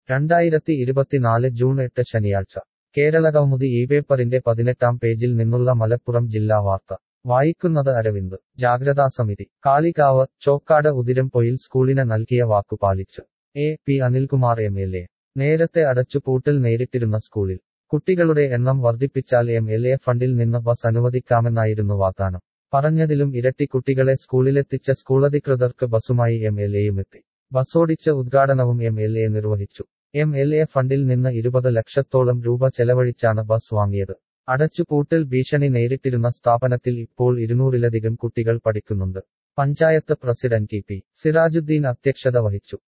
രണ്ടായിരത്തി ഇരുപത്തിനാല് ജൂൺ എട്ട് ശനിയാഴ്ച കേരളകൗമുദി ഈ പേപ്പറിന്റെ പതിനെട്ടാം പേജിൽ നിന്നുള്ള മലപ്പുറം ജില്ലാ വാർത്ത വായിക്കുന്നത് അരവിന്ദ് ജാഗ്രതാ സമിതി കാളികാവ് ചോക്കാട് ഉതിരംപൊയിൽ സ്കൂളിന് നൽകിയ വാക്കു പാലിച്ച് A P Anilkumar M L A നേരത്തെ അടച്ചുപൂട്ടൽ നേരിട്ടിരുന്ന സ്കൂളിൽ കുട്ടികളുടെ എണ്ണം വർദ്ധിപ്പിച്ചാൽ എം എൽ എ ഫണ്ടിൽ നിന്ന് ബസ് അനുവദിക്കാമെന്നായിരുന്നു വാഗ്ദാനം പറഞ്ഞതിലും ഇരട്ടി കുട്ടികളെ സ്കൂളിലെത്തിച്ച സ്കൂളധികൃതർക്ക് ബസുമായി എം എൽ എയുമെത്തി ബസ്സോടിച്ച് ഉദ്ഘാടനവും എം എൽ എ നിർവഹിച്ചു എം എൽ എ ഫണ്ടിൽ നിന്ന് ഇരുപത് ലക്ഷത്തോളം രൂപ ചെലവഴിച്ചാണ് ബസ് വാങ്ങിയത് അടച്ചുപൂട്ടൽ ഭീഷണി നേരിട്ടിരുന്ന സ്ഥാപനത്തിൽ ഇപ്പോൾ ഇരുന്നൂറിലധികം കുട്ടികൾ പഠിക്കുന്നുണ്ട് panchayat president T P Sirajuddin അധ്യക്ഷത വഹിച്ചു